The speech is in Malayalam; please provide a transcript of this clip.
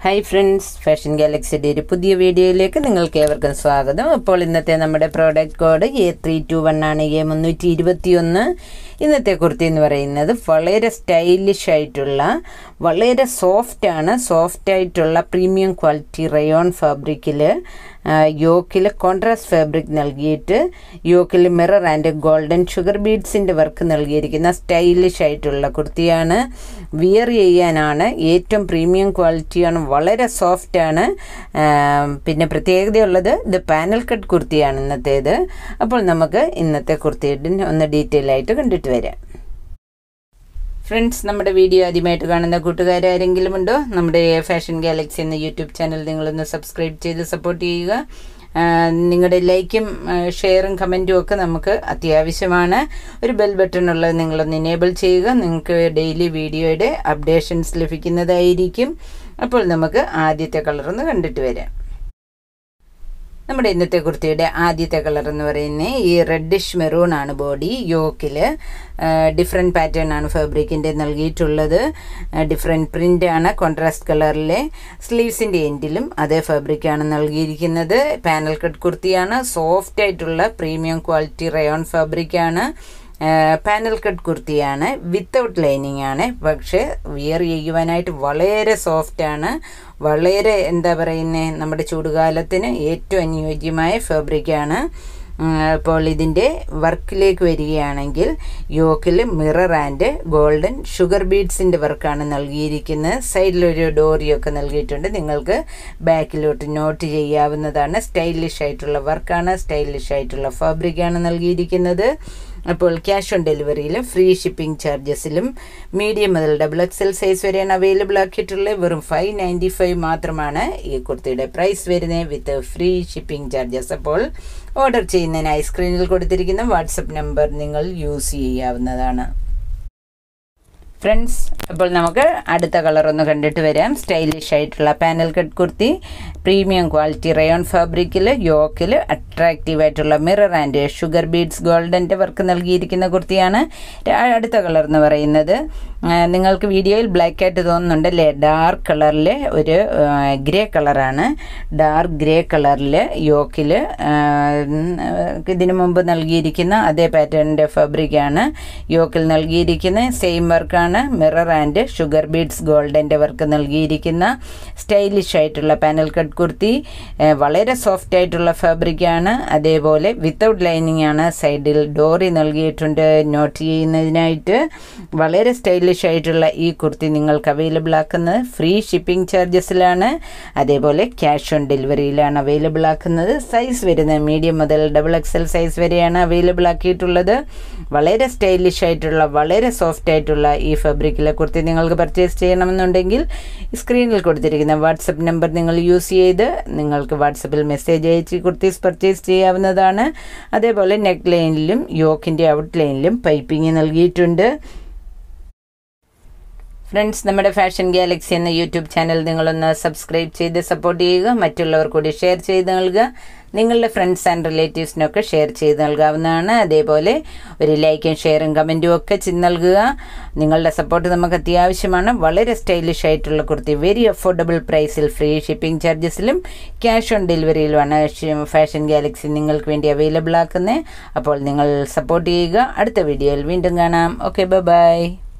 ഹായ് ഫ്രണ്ട്സ് ഫാഷൻ ഗാലക്സിയുടെ ഒരു പുതിയ വീഡിയോയിലേക്ക് നിങ്ങൾക്ക് ഏവർക്കും സ്വാഗതം അപ്പോൾ ഇന്നത്തെ നമ്മുടെ product code A three two one ആണ് എ മുന്നൂറ്റി ഇരുപത്തി ഒന്ന് ഇന്നത്തെ കുർത്തി എന്ന് പറയുന്നത് വളരെ സ്റ്റൈലിഷ് ആയിട്ടുള്ള വളരെ സോഫ്റ്റ് ആണ് സോഫ്റ്റ് ആയിട്ടുള്ള പ്രീമിയം ക്വാളിറ്റി റയോൺ ഫാബ്രിക്കിൽ യോക്കിൽ കോൺട്രാസ്റ്റ് ഫാബ്രിക് നൽകിയിട്ട് യോക്കിൽ മിറർ ആൻഡ് ഗോൾഡൻ ഷുഗർ ബീഡ്സിൻ്റെ വർക്ക് നൽകിയിരിക്കുന്ന സ്റ്റൈലിഷ് ആയിട്ടുള്ള കുർത്തിയാണ് വിയർ ചെയ്യാനാണ് ഏറ്റവും പ്രീമിയം ക്വാളിറ്റിയാണ് വളരെ സോഫ്റ്റ് ആണ് പിന്നെ പ്രത്യേകതയുള്ളത് ഇത് പാനൽ കട്ട് കുർത്തിയാണ് ഇന്നത്തേത് അപ്പോൾ നമുക്ക് ഇന്നത്തെ കുർത്തിയുടെ ഒന്ന് ഡീറ്റെയിൽ ആയിട്ട് കണ്ടിട്ട് വരാം ഫ്രണ്ട്സ് നമ്മുടെ വീഡിയോ ആദ്യമായിട്ട് കാണുന്ന കൂട്ടുകാരാരെങ്കിലും ഉണ്ടോ നമ്മുടെ ഫാഷൻ ഗാലക്സി എന്ന യൂട്യൂബ് ചാനൽ നിങ്ങളൊന്ന് സബ്സ്ക്രൈബ് ചെയ്ത് സപ്പോർട്ട് ചെയ്യുക നിങ്ങളുടെ ലൈക്കും ഷെയറും കമൻറ്റും ഒക്കെ നമുക്ക് അത്യാവശ്യമാണ് ഒരു ബെൽ ബട്ടൺ ഉള്ളത് നിങ്ങളൊന്ന് ഇനേബിൾ ചെയ്യുക നിങ്ങൾക്ക് ഡെയിലി വീഡിയോയുടെ അപ്ഡേഷൻസ് ലഭിക്കുന്നതായിരിക്കും അപ്പോൾ നമുക്ക് ആദ്യത്തെ കളറൊന്ന് കണ്ടിട്ട് വരാം നമ്മുടെ ഇന്നത്തെ കുർത്തിയുടെ ആദ്യത്തെ കളർ എന്ന് പറയുന്നത് ഈ റെഡിഷ് മെറൂൺ ആണ് ബോഡി യോക്കിൽ ഡിഫറെൻറ്റ് പാറ്റേൺ ആണ് ഫാബ്രിക്കിൻ്റെ നൽകിയിട്ടുള്ളത് ഡിഫറെൻറ്റ് പ്രിൻ്റ് ആണ് കോൺട്രാസ്റ്റ് കളറിലെ സ്ലീവ്സിൻ്റെ എൻഡിലും അതേ ഫാബ്രിക്കാണ് നൽകിയിരിക്കുന്നത് പാനൽ കട്ട് കുർത്തിയാണ് സോഫ്റ്റ് ആയിട്ടുള്ള പ്രീമിയം ക്വാളിറ്റി റയോൺ ഫാബ്രിക്കാണ് പാനൽ കട്ട് കുർത്തിയാണ് വിത്തൗട്ട് ലൈനിങ് ആണ് പക്ഷേ വിയർ ചെയ്യുവാനായിട്ട് വളരെ സോഫ്റ്റ് ആണ് വളരെ എന്താ പറയുന്നത് നമ്മുടെ ചൂടുകാലത്തിന് ഏറ്റവും അനുയോജ്യമായ ഫാബ്രിക്കാണ് അപ്പോൾ ഇതിൻ്റെ വർക്കിലേക്ക് വരികയാണെങ്കിൽ യോക്കിൽ മിറർ ആൻഡ് ഗോൾഡൻ ഷുഗർ ബീഡ്സിൻ്റെ വർക്കാണ് നൽകിയിരിക്കുന്നത് സൈഡിലൊരു ഡോറിയൊക്കെ നൽകിയിട്ടുണ്ട് നിങ്ങൾക്ക് ബാക്കിലോട്ട് നോട്ട് ചെയ്യാവുന്നതാണ് സ്റ്റൈലിഷ് ആയിട്ടുള്ള വർക്കാണ് സ്റ്റൈലിഷ് ആയിട്ടുള്ള ഫാബ്രിക്കാണ് നൽകിയിരിക്കുന്നത് അപ്പോൾ ക്യാഷ് ഓൺ ഡെലിവറിയിലും ഫ്രീ ഷിപ്പിംഗ് ചാർജസിലും മീഡിയം മുതൽ ഡബിൾ എക്സ് എൽ സൈസ് വരെയാണ് അവൈലബിൾ ആക്കിയിട്ടുള്ളത് വെറും ഫൈവ് നയൻറ്റി ഫൈവ് മാത്രമാണ് ഈ കുർത്തിയുടെ പ്രൈസ് വരുന്നത് വിത്ത് ഫ്രീ ഷിപ്പിംഗ് ചാർജസ് അപ്പോൾ ഓർഡർ ചെയ്യുന്നതിനായി സ്ക്രീനിൽ കൊടുത്തിരിക്കുന്ന വാട്സപ്പ് നമ്പർ നിങ്ങൾ യൂസ് ചെയ്യാവുന്നതാണ് ഫ്രണ്ട്സ് അപ്പോൾ നമുക്ക് അടുത്ത കളർ ഒന്ന് കണ്ടിട്ട് വരാം സ്റ്റൈലിഷ് ആയിട്ടുള്ള panel cut kurti premium quality rayon ഫാബ്രിക്കിൽ യോക്കിൽ അട്രാക്റ്റീവ് ആയിട്ടുള്ള മിറർ ആൻഡ് ഷുഗർ ബീഡ്സ് ഗോൾഡൻ്റെ വർക്ക് നൽകിയിരിക്കുന്ന കുർത്തിയാണ് അടുത്ത കളർ എന്ന് പറയുന്നത് നിങ്ങൾക്ക് വീഡിയോയിൽ ബ്ലാക്ക് ആയിട്ട് തോന്നുന്നുണ്ടല്ലേ ഡാർക്ക് കളറിൽ ഒരു ഗ്രേ കളറാണ് ഡാർക്ക് ഗ്രേ കളറിൽ യോക്കിൽ ഇതിനു മുമ്പ് നൽകിയിരിക്കുന്ന അതേ പാറ്റേണിൻ്റെ ഫാബ്രിക്കാണ് യോക്കിൽ നൽകിയിരിക്കുന്ന സെയിം വർക്കാണ് മിറർ ആൻഡ് ഷുഗർ ബീഡ്സ് ഗോൾഡൻ്റെ വർക്ക് നൽകിയിരിക്കുന്ന സ്റ്റൈലിഷ് ആയിട്ടുള്ള പാനൽ കട്ട് കുർത്തി വളരെ സോഫ്റ്റ് ആയിട്ടുള്ള ഫാബ്രിക്കാണ് അതേപോലെ വിത്തൗട്ട് ലൈനിങ് ആണ് സൈഡിൽ ഡോറി നൽകിയിട്ടുണ്ട് നോട്ട് ചെയ്യുന്നതിനായിട്ട് വളരെ സ്റ്റൈലിഷ് ആയിട്ടുള്ള ഈ കുർത്തി നിങ്ങൾക്ക് അവൈലബിൾ ആക്കുന്നത് ഫ്രീ ഷിപ്പിംഗ് ചാർജസിലാണ് അതേപോലെ ക്യാഷ് ഓൺ ഡെലിവറിയിലാണ് അവൈലബിൾ ആക്കുന്നത് സൈസ് വരുന്നത് മീഡിയം മുതൽ ഡബിൾ എക്സൽ സൈസ് വരെയാണ് അവൈലബിൾ ആക്കിയിട്ടുള്ളത് വളരെ സ്റ്റൈലിഷ് ആയിട്ടുള്ള വളരെ സോഫ്റ്റ് ആയിട്ടുള്ള ഈ ഫാബ്രിക്കിലെ കുർത്തി നിങ്ങൾക്ക് പർച്ചേസ് ചെയ്യണമെന്നുണ്ടെങ്കിൽ സ്ക്രീനിൽ കൊടുത്തിരിക്കുന്ന വാട്സപ്പ് നമ്പർ നിങ്ങൾ യൂസ് ചെയ്ത് നിങ്ങൾക്ക് വാട്സപ്പിൽ മെസ്സേജ് അയച്ച് കുർത്തീസ് പർച്ചേസ് ചെയ്യാവുന്നതാണ് അതേപോലെ നെക്ക് ലൈനിലും യോക്കിൻ്റെ ഔട്ട് ലൈനിലും പൈപ്പിംഗ് നൽകിയിട്ടുണ്ട് ഫ്രണ്ട്സ് നമ്മുടെ ഫാഷൻ ഗാലക്സി എന്ന യൂട്യൂബ് ചാനൽ നിങ്ങളൊന്ന് സബ്സ്ക്രൈബ് ചെയ്ത് സപ്പോർട്ട് ചെയ്യുക മറ്റുള്ളവർ കൂടി ഷെയർ ചെയ്ത് നൽകുക നിങ്ങളുടെ ഫ്രണ്ട്സ് ആൻഡ് റിലേറ്റീവ്സിനൊക്കെ ഷെയർ ചെയ്ത് നൽകാവുന്നതാണ് അതേപോലെ ഒരു ലൈക്കും ഷെയറും കമൻറ്റും ഒക്കെ നൽകുക നിങ്ങളുടെ സപ്പോർട്ട് നമുക്ക് അത്യാവശ്യമാണ് വളരെ സ്റ്റൈലിഷ് ആയിട്ടുള്ള കുർത്തി വെരി അഫോർഡബിൾ പ്രൈസിൽ ഫ്രീ ഷിപ്പിംഗ് ചാർജസിലും ക്യാഷ് ഓൺ ഡെലിവറിയിലുമാണ് ഫാഷൻ ഗാലക്സി നിങ്ങൾക്ക് വേണ്ടി അവൈലബിൾ ആക്കുന്നത് അപ്പോൾ നിങ്ങൾ സപ്പോർട്ട് ചെയ്യുക അടുത്ത വീഡിയോയിൽ വീണ്ടും കാണാം ഓക്കെ ബൈ